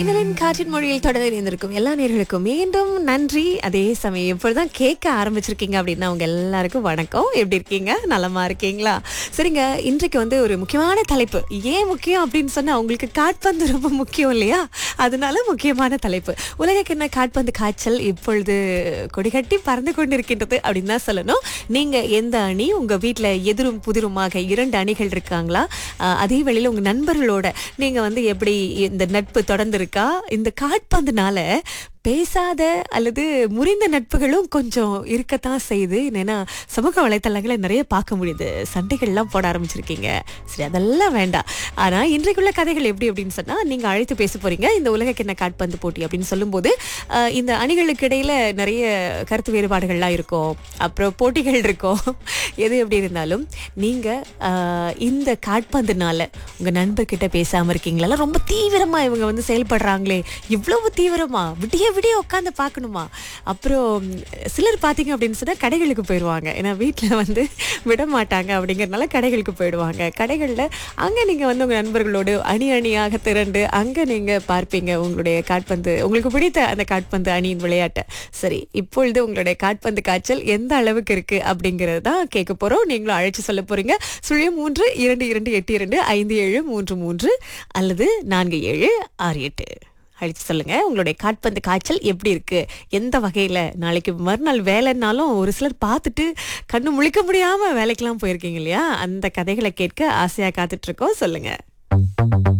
மின்னலின் காற்றின் மொழியில் தொடர்ந்து இணைந்திருக்கும் எல்லா நேர்களுக்கும் மீண்டும் நன்றி அதே சமயம் இப்பொழுதுதான் கேட்க ஆரம்பிச்சிருக்கீங்க அப்படின்னா அவங்க எல்லாருக்கும் வணக்கம் எப்படி இருக்கீங்க நலமா இருக்கீங்களா சரிங்க இன்றைக்கு வந்து ஒரு முக்கியமான தலைப்பு ஏன் முக்கியம் அப்படின்னு சொன்னா உங்களுக்கு காட்பந்து ரொம்ப முக்கியம் இல்லையா அதனால முக்கியமான தலைப்பு உலகக்கிண்ண காட்பந்து காய்ச்சல் இப்பொழுது கொடிகட்டி பறந்து கொண்டிருக்கின்றது அப்படின்னு தான் சொல்லணும் நீங்க எந்த அணி உங்க வீட்ல எதிரும் புதிருமாக இரண்டு அணிகள் இருக்காங்களா அஹ் அதே வேளையில உங்க நண்பர்களோட நீங்க வந்து எப்படி இந்த நட்பு தொடர்ந்து இருக்கா இந்த காட்பந்துனால பேசாத அல்லது முறிந்த நட்புகளும் கொஞ்சம் இருக்கத்தான் செய்யுது என்னன்னா சமூக வலைத்தளங்களை நிறைய பார்க்க முடியுது சண்டைகள்லாம் போட ஆரம்பிச்சிருக்கீங்க சரி அதெல்லாம் வேண்டாம் ஆனா இன்றைக்குள்ள கதைகள் எப்படி அப்படின்னு சொன்னா நீங்க அழைத்து பேச போறீங்க இந்த உலகக்கிண்ண காட்பந்து போட்டி அப்படின்னு சொல்லும்போது அஹ், இந்த அணிகளுக்கு இடையில நிறைய கருத்து வேறுபாடுகள்லாம் இருக்கும் அப்புறம் போட்டிகள் இருக்கும் எது எப்படி இருந்தாலும் நீங்க அஹ், இந்த காட்பந்துனால உங்க நண்பர்கிட்ட பேசாம இருக்கீங்களா ரொம்ப தீவிரமா இவங்க வந்து செயல்படுறாங்களே இவ்வளவு தீவிரமா விடிய விடிய உட்காந்து பார்க்கணுமா அப்புறம் சிலர் பார்த்தீங்க அப்படின்னு சொன்னா கடைகளுக்கு போயிடுவாங்க ஏன்னா வீட்டில் வந்து விட மாட்டாங்க அப்படிங்கறதுனால கடைகளுக்கு போயிடுவாங்க கடைகளில் அங்கே நீங்கள் வந்து உங்கள் நண்பர்களோடு அணி அணியாக திரண்டு அங்கே நீங்கள் பார்ப்பீங்க உங்களுடைய காட்பந்து உங்களுக்கு பிடித்த அந்த காட்பந்து அணியின் விளையாட்டை சரி இப்பொழுது உங்களுடைய காட்பந்து காய்ச்சல் எந்த அளவுக்கு இருக்கு அப்படிங்கிறது தான் கேட்க போகிறோம் நீங்களும் அழைச்சு சொல்ல போறீங்க சுழியம் மூன்று இரண்டு இரண்டு எட்டு இரண்டு ஐந்து ஏழு மூன்று மூன்று அல்லது நான்கு ஏழு ஆறு எட்டு அழைச்சு சொல்லுங்க உங்களுடைய காட்பந்து காய்ச்சல் எப்படி இருக்கு எந்த வகையில நாளைக்கு மறுநாள் வேலைன்னாலும் ஒரு சிலர் பார்த்துட்டு கண்ணு முழிக்க முடியாம வேலைக்கெல்லாம் போயிருக்கீங்க இல்லையா அந்த கதைகளை கேட்க ஆசையா காத்துட்டு இருக்கோம் சொல்லுங்க